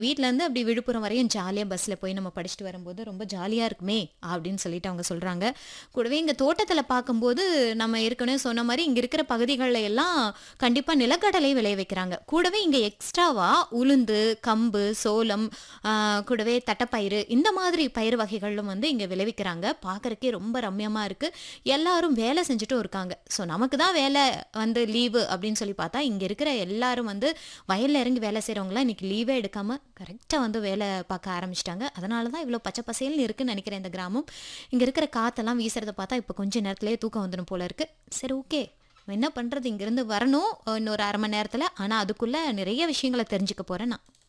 வீட்லேருந்து அப்படி விழுப்புரம் வரையும் ஜாலியாக பஸ்ஸில் போய் நம்ம படிச்சுட்டு வரும்போது ரொம்ப ஜாலியாக இருக்குமே அப்படின்னு சொல்லிட்டு அவங்க சொல்கிறாங்க கூடவே இங்கே தோட்டத்தில் பார்க்கும்போது நம்ம ஏற்கனவே சொன்ன மாதிரி இங்கே இருக்கிற பகுதிகளில் எல்லாம் கண்டிப்பாக நிலக்கடலை விளைய வைக்கிறாங்க கூடவே இங்கே எக்ஸ்ட்ராவாக உளுந்து கம்பு சோளம் ஆஹ், கூடவே தட்டைப்பயிறு இந்த மாதிரி பயிர் வகைகளும் வந்து இங்கே விளைவிக்கிறாங்க பார்க்கறக்கே ரொம்ப ரம்யமாக இருக்குது எல்லாரும் வேலை செஞ்சுட்டும் இருக்காங்க ஸோ நமக்கு தான் வேலை வந்து லீவு அப்படின்னு சொல்லி பார்த்தா இங்கே இருக்கிற எல்லாரும் வந்து வயலில் இறங்கி வேலை செய்கிறவங்களாம் இன்னைக்கு லீவே எடுக்காமல் கரெக்டாக வந்து வேலை பார்க்க ஆரம்பிச்சிட்டாங்க அதனால தான் இவ்வளோ பச்சை பசேல்னு இருக்குன்னு நினைக்கிறேன் இந்த கிராமம் இங்கே இருக்கிற காற்றெல்லாம் வீசுறதை பார்த்தா இப்போ கொஞ்ச நேரத்துலேயே தூக்கம் வந்துடும் போல இருக்கு சரி ஓகே என்ன பண்ணுறது இங்கேருந்து வரணும் இன்னொரு அரை மணி நேரத்தில் ஆனால் அதுக்குள்ளே நிறைய விஷயங்களை தெரிஞ்சுக்க போகிறேன் நான்